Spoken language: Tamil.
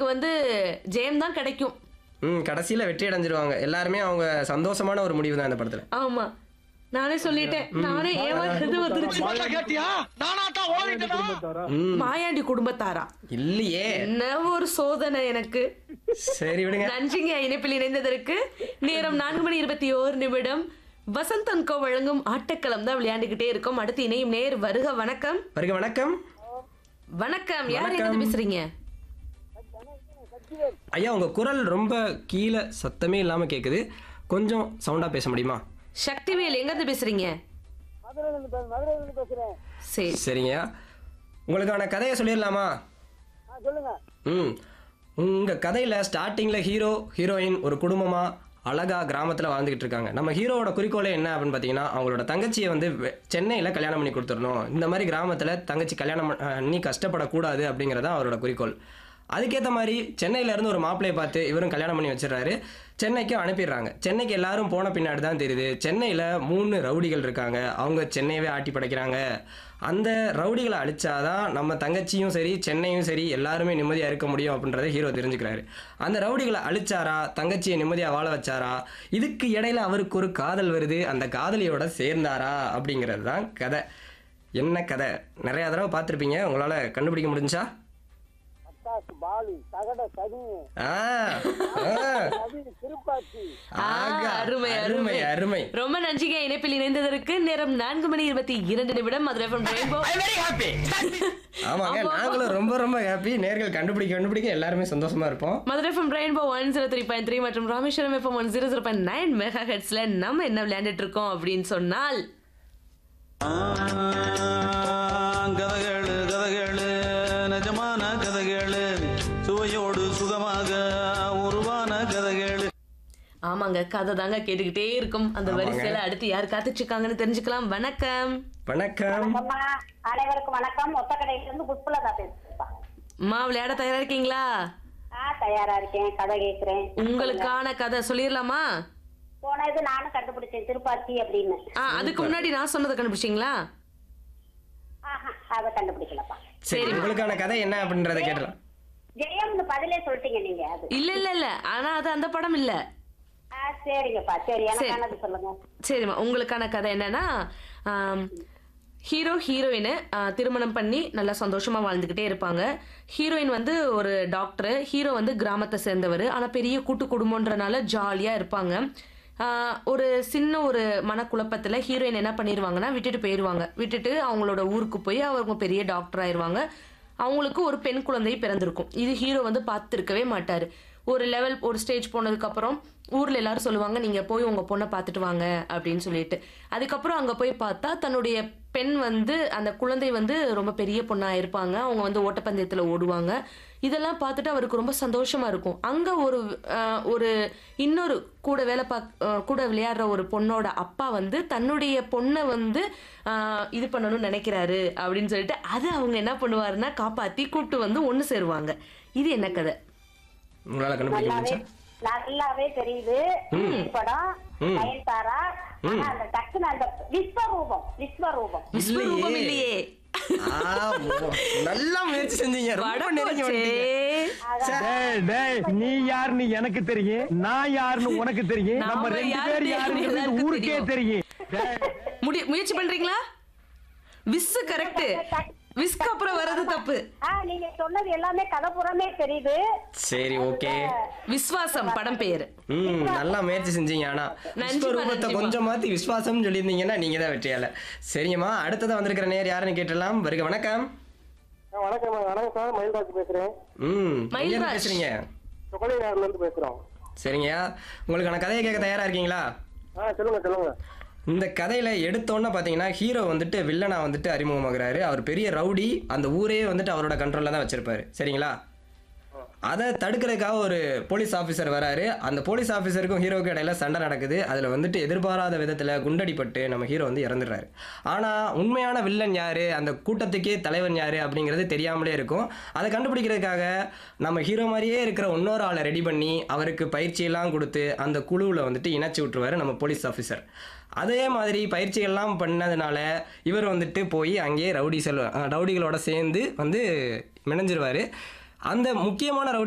வந்து ஜெயம் தான் கிடைக்கும் ம் கடைசியில வெற்றி அடைஞ்சிருவாங்க எல்லாருமே அவங்க சந்தோஷமான ஒரு முடிவு தான் இந்த படத்துல ஆமா நானே சொல்லிட்டேன் நானே ஏமாறது வந்துருச்சு ம் மாயாண்டி குடும்பத்தாரா இல்லையே என்ன ஒரு சோதனை எனக்கு சரி விடுங்க நன்றிங்க இணைப்பில் இணைந்ததற்கு நேரம் நான்கு மணி இருபத்தி ஓரு நிமிடம் வசந்த் அன்கோ வழங்கும் ஆட்டக்களம் தான் விளையாண்டுகிட்டே இருக்கோம் அடுத்து இணையும் நேர் வருக வணக்கம் வருக வணக்கம் வணக்கம் யார் வணக்கம். எங்க பேசுறீங்க ஐயா உங்க குரல் ரொம்ப கீழே சத்தமே இல்லாம கேக்குது கொஞ்சம் சவுண்டா பேச முடியுமா சக்திவேல் எங்க இருந்து பேசுறீங்க சரி சரிங்க உங்களுக்கான கதையை சொல்லிடலாமா ம் உங்க கதையில ஸ்டார்டிங்ல ஹீரோ ஹீரோயின் ஒரு குடும்பமா அழகா கிராமத்துல வாழ்ந்துகிட்டு இருக்காங்க நம்ம ஹீரோவோட குறிக்கோளே என்ன அப்படின்னு பார்த்தீங்கன்னா அவங்களோட தங்கச்சியை வந்து வெ- சென்னையில கல்யாணம் பண்ணி கொடுத்துடணும் இந்த மாதிரி கிராமத்துல தங்கச்சி கல்யாணம் பண்ண- அஹ், நீ கஷ்டப்படக்கூடாது அப்படிங்கிறதான் அவரோட குறிக்கோள் அதுக்கேற்ற மாதிரி சென்னையில இருந்து ஒரு மாப்பிள்ளையை பார்த்து இவரும் கல்யாணம் பண்ணி வச்சிடறாரு சென்னைக்கு அனுப்பிடுறாங்க சென்னைக்கு எல்லாரும் போன பின்னாடி தான் தெரியுது சென்னையில் மூணு ரவுடிகள் இருக்காங்க அவங்க சென்னையவே ஆட்டி படைக்கிறாங்க அந்த ரவுடிகளை அழிச்சாதான் நம்ம தங்கச்சியும் சரி சென்னையும் சரி எல்லாருமே நிம்மதியாக இருக்க முடியும் அப்படின்றத ஹீரோ தெரிஞ்சுக்கிறாரு அந்த ரவுடிகளை அழிச்சாரா தங்கச்சியை நிம்மதியாக வாழ வச்சாரா இதுக்கு இடையில அவருக்கு ஒரு காதல் வருது அந்த காதலியோட சேர்ந்தாரா அப்படிங்கிறது தான் கதை என்ன கதை நிறைய தடவை பார்த்துருப்பீங்க உங்களால் கண்டுபிடிக்க முடிஞ்சா பாலு தகட சனி ஆ ஆ. சனி திருப்பாச்சி ஆகா, அருமை அருமை அருமை ரொம்ப நன்றிங்க இணைப்பில் இணைந்ததற்கு நேரம் நான்கு மணி இருபத்தி இரண்டு நிமிடம் மதுரை FM ரெயின்போ ஆமாங்க ஆமா. நாங்களும் ரொம்ப ரொம்ப ஹாப்பி நேர்கள் கண்டுபிடிக்க கண்டுபிடிக்க எல்லாருமே சந்தோஷமா இருப்போம் Madurai FM rainbow one zero three point three மற்றும் Rameswaram FM one zero zero point nine mega ஹெட்ஸ்ல நம்ம என்ன விளையாண்டுட்டு இருக்கோம் அப்படின்னு சொன்னால் கதகளு கதகளு நிஜமான கதகளு சுவையோடு சுகமாக உருவான கதகளு ஆமாங்க கதை தாங்க கேட்டுக்கிட்டே இருக்கும் அந்த ஆமாங்க. வரிசையில அடுத்து யார் காத்துட்டு இருக்காங்கன்னு தெரிஞ்சுக்கலாம் வணக்கம் வணக்கம் அம்மா அனைவருக்கும் வணக்கம் ஒத்த கடையில இருந்து புஷ்பலதா பேசுறேன்ப்பா அம்மா விளையாட தயாரா இருக்கீங்களா ஆ தயாரா இருக்கேன் கதை கேக்குறேன் உங்களுக்கான கதை சொல்லிடலாமா போன இது நானும் கண்டுபிடிச்சேன் திருப்பாச்சி அப்படின்னு ஆ அதுக்கு முன்னாடி நான் சொன்னதை கண்டுபிடிச்சிங்களா ஆஹா அதை கண்டுபிடிக்கலப்பா சரி உங்களுக்கான கதை என்ன அப்படின்றத கேட்டலாம் ஜெயம்னு பதிலே சொல்லிட்டீங்க நீங்க அது இல்ல இல்ல இல்ல ஆனா அது அந்த படம் இல்ல ஆ சரிங்கப்பா சரி சரி. எனக்கானது சொல்லுங்க சரிம்மா உங்களுக்கான கதை என்னன்னா ஆம், ஹீரோ ஹீரோயின் திருமணம் பண்ணி நல்லா சந்தோஷமா வாழ்ந்துக்கிட்டே இருப்பாங்க ஹீரோயின் வந்து ஒரு டாக்டர் ஹீரோ வந்து கிராமத்தை சேர்ந்தவர் ஆனால் பெரிய கூட்டு குடும்பம்ன்றனால ஜாலியாக இருப்பாங்க ஆஹ், ஒரு சின்ன ஒரு மனக்குழப்பத்தில் ஹீரோயின் என்ன பண்ணிடுவாங்கன்னா விட்டுட்டு போயிடுவாங்க விட்டுட்டு அவங்களோட ஊருக்கு போய் அவங்க பெரிய டாக்டர் ஆயிடுவாங்க அவங்களுக்கு ஒரு பெண் குழந்தை பிறந்திருக்கும் இது ஹீரோ வந்து பார்த்துருக்கவே மாட்டார் ஒரு லெவல் ஒரு ஸ்டேஜ் போனதுக்கப்புறம் ஊரில் எல்லாரும் சொல்லுவாங்க நீங்கள் போய் உங்கள் பொண்ணை பார்த்துட்டு வாங்க அப்படின்னு சொல்லிட்டு அதுக்கப்புறம் அங்கே போய் பார்த்தா தன்னுடைய பெண் வந்து அந்த குழந்தை வந்து ரொம்ப பெரிய பொண்ணாக இருப்பாங்க அவங்க வந்து ஓட்டப்பந்தயத்தில் ஓடுவாங்க இதெல்லாம் பார்த்துட்டு அவருக்கு ரொம்ப சந்தோஷமா இருக்கும் அங்கே ஒரு ஆஹ், ஒரு இன்னொரு கூட வேலை பாக் ஆஹ், கூட விளையாடுற ஒரு பொண்ணோட அப்பா வந்து தன்னுடைய பொண்ணை வந்து ஆஹ், இது பண்ணணும்னு நினைக்கிறாரு அப்படின்னு சொல்லிட்டு அதை அவங்க என்ன பண்ணுவாருன்னா காப்பாற்றி கூப்பிட்டு வந்து ஒன்று சேருவாங்க இது என்ன கதை உங்களால கண்டுபிடிக்க நல்லாவே முடிஞ்சா நல்லாவே தெரியுது படம் நயன்தாரா ஆனா அந்த டக்குன்னு அந்த விஸ்வரூபம் விஸ்வரூபம் விஸ்வரூபம் இல்லையே ஆ, மு- நல்லா முயற்சி செஞ்சீங்க ரொம்ப படம் நெருங்கி போச்சே. வந்துட்டீங்க டேய் டேய் நீ யாருன்னு எனக்கு தெரியும் நான் யாருன்னு உனக்கு தெரியும் நாம நம்ம ரெண்டு யாரு பேர் தெரியும், யாருன்னு எல்லாருக்கும் ஊருக்கே தெரியும் டேய், முடி முயற்சி பண்றீங்களா விஸ் கரெக்ட் விஸ்க்கு அப்புறம் வர்றது தப்பு ஆ நீங்க சொன்னது எல்லாமே கதை புறமே தெரியுது சரி ஓகே விஸ்வாசம் படம் பேரு ம் நல்லா முயற்சி செஞ்சீங்க ஆனா நன்றிம்மா, விஸ்வரூபத்தை நன்றிம்மா. கொஞ்சம் மாத்தி விஸ்வாசம் சொல்லியிருந்தீங்கன்னா நீங்க தான் வெற்றியால சரிங்கம்மா அடுத்ததா வந்திருக்கிற நேர் யாருன்னு கேட்டலாம் வருக வணக்கம் வணக்கம் வணக்கம் சார் மயில்ராஜ் பேசுறேன் ம் எங்க மயில்ராஜ். பேசுறீங்க சுகலினார்ல இருந்து பேசுறோம் சரிங்கய்யா உங்களுக்கான கதையை கேட்க தயாரா இருக்கீங்களா ஆ சொல்லுங்க சொல்லுங்க இந்த கதையில எடுத்தோன்னே பார்த்தீங்கன்னா ஹீரோ வந்துட்டு வில்லனா வந்துட்டு அறிமுகமாகிறாரு அவர் பெரிய ரவுடி அந்த ஊரே வந்துட்டு அவரோட கண்ட்ரோல்ல தான் வச்சிருப்பாரு சரிங்களா அதை தடுக்கிறதுக்காக ஒரு போலீஸ் ஆஃபீஸர் வராரு அந்த போலீஸ் ஆஃபீஸருக்கும் ஹீரோவுக்கும் இடையில சண்டை நடக்குது அதில் வந்துட்டு எதிர்பாராத விதத்தில் குண்டடிப்பட்டு நம்ம ஹீரோ வந்து இறந்துடுறாரு ஆனால் உண்மையான வில்லன் யாரு அந்த கூட்டத்துக்கே தலைவன் யாரு அப்படிங்கிறது தெரியாமலே இருக்கும் அதை கண்டுபிடிக்கிறதுக்காக நம்ம ஹீரோ மாதிரியே இருக்கிற இன்னொரு ஆளை ரெடி பண்ணி அவருக்கு பயிற்சியெல்லாம் கொடுத்து அந்த குழுவில் வந்துட்டு இணைச்சி விட்டுருவாரு நம்ம போலீஸ் ஆஃபீஸர் அதே மாதிரி பயிற்சிகள்லாம் பண்ணதுனால இவர் வந்துட்டு போய் அங்கேயே ரவுடி செல் ரவுடிகளோட சேர்ந்து வந்து மிணைஞ்சிருவாரு அந்த முக்கியமான ரவுடி